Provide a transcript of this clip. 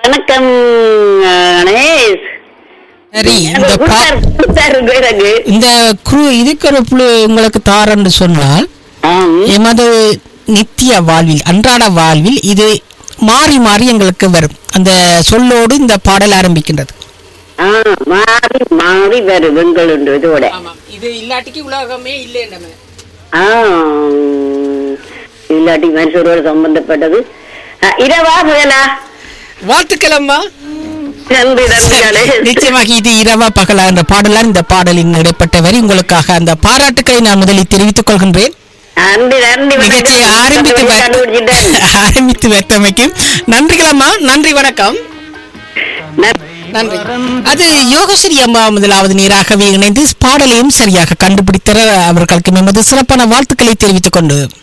வணக்கம் கணேஷ் சரி இந்த பா கொடுத்தாரு, கொடுத்தாரு எனக்கு இந்த குரு இதுக்கு ஒரு புழு உங்களுக்கு தாரன்னு சொன்னால் ஆம். எமது நித்திய வாழ்வில் அன்றாட வாழ்வில் இது மாறி மாறி எங்களுக்கு வரும் அந்த சொல்லோடு இந்த பாடல் ஆரம்பிக்கின்றது ஆ, மாறி மாறி வரும் எங்களுண்டு இதோட இது இல்லாட்டிக்கு உலகமே இல்லை ஆ, இல்லாட்டி மனுஷரோட சம்பந்தப்பட்டது ஆ, இரவா பகலா வாழ்த்துக்கள் அம்மா நன்றி நன்றி கணேஷ் நிச்சயமாக இது இரவா பகலா என்ற பாடலால் இந்த பாடலின் இடைப்பட்ட வரி உங்களுக்காக அந்த பாராட்டுக்களை நான் முதலில் தெரிவித்துக் கொள்கின்றேன் நன்றி நன்றி நிகழ்ச்சியை ஆரம்பித்து வ- கண்டுபிடிச்சிட்டேன் ஆரம்பித்து வைத்தமைக்கு நன்றிகள் அம்மா நன்றி வணக்கம் நன்றி. நன்றி அது யோகஸ்ரீ அம்மா முதலாவது நேராகவே இணைந்து பாடலையும் சரியாக கண்டுபிடித்தர அவர்களுக்கு எமது சிறப்பான வாழ்த்துக்களை தெரிவித்துக் கொண்டு